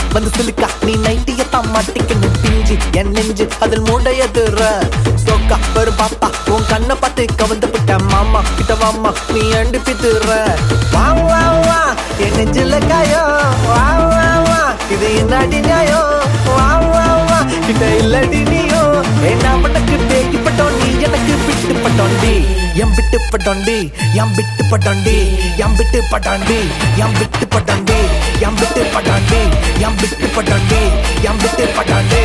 வந்து சிலுக்கா நீ நைட்டியத்தான் மாட்டிக்கணும் பிஞ்சு என் நெஞ்சு அதில் மூடையதுற சோக்கா ஒரு பாப்பா உன் கண்ணை பார்த்து கவந்து விட்ட மாமா கிட்ட வாமா நீ அண்டு பித்துற வா வா வா என் நெஞ்சில காயம் வா வா வா இது என்னடி நியாயம் வா வா வா கிட்ட இல்லடி நீயோ என்ன உனக்கு தேக்கி பட்டோம் நீ எனக்கு விட்டு பட்டோண்டி எம் விட்டு பட்டோண்டி எம் விட்டு பட்டோண்டி எம் விட்டு பட்டாண்டி எம் விட்டு பட்டாண்டி எம் விட்டு பட்டாண்டி எம் விட்டு பட்டாண்டி எம் விட்டு பட்டாண்டி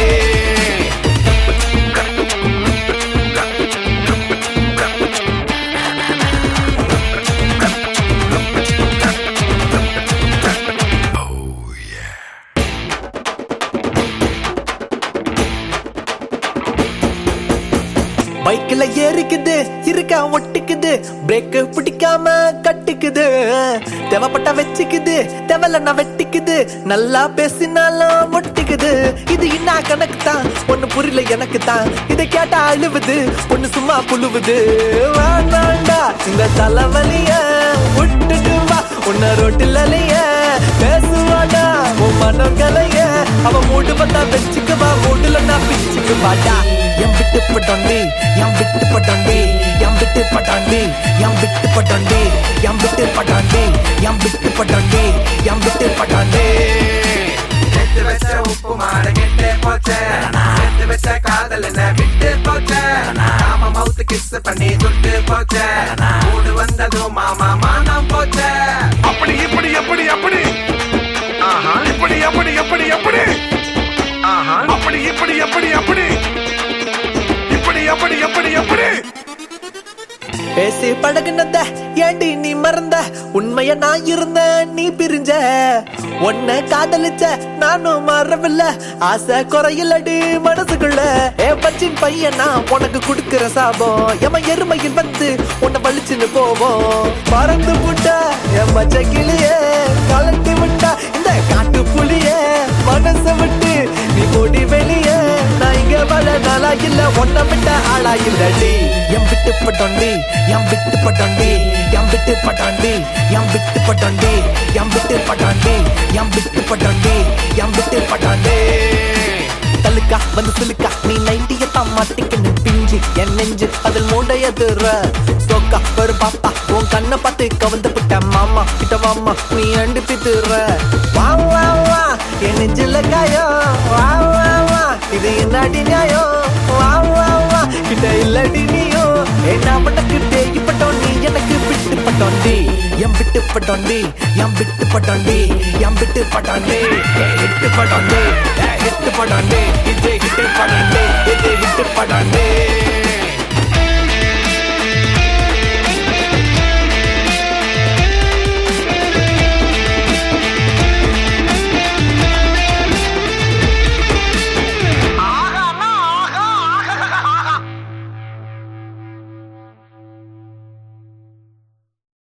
பைக்ல ஏறிக்குது இருக்க ஒட்டிக்குது பிரேக் பிடிக்காம கட்டிக்குது தேவைப்பட்ட வச்சுக்குது தேவையில்லன்னா வெட்டிக்குது நல்லா பேசினாலும் ஒட்டிக்குது இது என்ன கணக்கு தான் ஒண்ணு புரியல எனக்கு தான் இதை கேட்டா அழுவுது பொண்ணு சும்மா புழுவுது வேண்டாண்டா இந்த தலைவலிய விட்டுட்டு வா உன்ன ரோட்டில் அலைய பேசுவாடா உன் மனம் கலைய அவ மூடு வந்தா வச்சுக்குவா மூடுல நான் பிச்சுக்கு வாடா எம் விட்டு பட்டாண்டி எம் விட்டு பட்டாண்டி எம் விட்டு பட்டாண்டி எம் விட்டு பட்டாண்டி எம் விட்டு பட்டாண்டி எம் விட்டு பட்டாண்டி எம் விட்டு பட்டாண்டி கெட்டு வச்ச உப்பு மாற கெட்டே போச்சே கெட்டு வச்ச காதல் என்ன விட்டு போச்சே நாம மவுத்து கிஸ் பண்ணி துட்டு போச்சே கூடு வந்ததும் மாமா மானம் போச்சே அப்படி இப்படி எப்படி அப்படி ஆஹா இப்படி அப்படி எப்படி எப்படி ஆஹா அப்படி இப்படி எப்படி அப்படி இப்படி அப்படி எப்படி எப்படி பேசி பழகுனத ஏண்டி நீ மறந்த உண்மைய நான் இருந்த நீ பிரிஞ்ச உன்னை காதலிச்ச நானும் மறவில்ல ஆசை குறையிலடி மனசுக்குள்ள ஏ பச்சின் பையன் நான் உனக்கு கொடுக்கிற சாபம் எம எருமையில் வந்து உன்னை வலிச்சுன்னு போவோம் பறந்து விட்ட என் மச்ச கிளியே கலட்டி விட்டா இந்த காட்டு புலியே மனச விட்டு நீ ஓடி வெளியே நான் இங்க வள நாளா இல்ல ஒன்ன விட்ட ஆளா இல்லடி எம் விட்டு பட்டாண்டி எம் விட்டு பட்டாண்டி எம் விட்டு பட்டாண்டி எம் விட்டு பட்டாண்டி எம் விட்டு பட்டாண்டி எம் விட்டு பட்டாண்டி எம் விட்டு பட்டாண்டி தலுக்கா வந்து சிலுக்கா நீ நைட்டியத்தான் மாட்டிக்கணும் பிஞ்சு என் நெஞ்சு அதில் மூடையதுற சோக்கா ஒரு பாப்பா உன் கண்ணை பார்த்து கவந்து விட்ட மாமா கிட்ட வாமா நீ அண்டு பித்துற வா வா வா என் நெஞ்சில காயம் வா வா வா இது என்னடி நியாயம் வா வா வா கிட்ட இல்லடி நீயோ என்ன உனக்கு தேகி பட்டோம் நீ எனக்கு விட்டு பட்டோண்டி எம் விட்டு பட்டோண்டி எம் விட்டு பட்டோண்டி எம் விட்டு பட்டோண்டி ஹிட்டு பட்டோண்டி ஹிட்டு பட்டோண்டி இது ஹிட்டு பட்டோண்டி இது ஹிட்டு பட்டோண்டி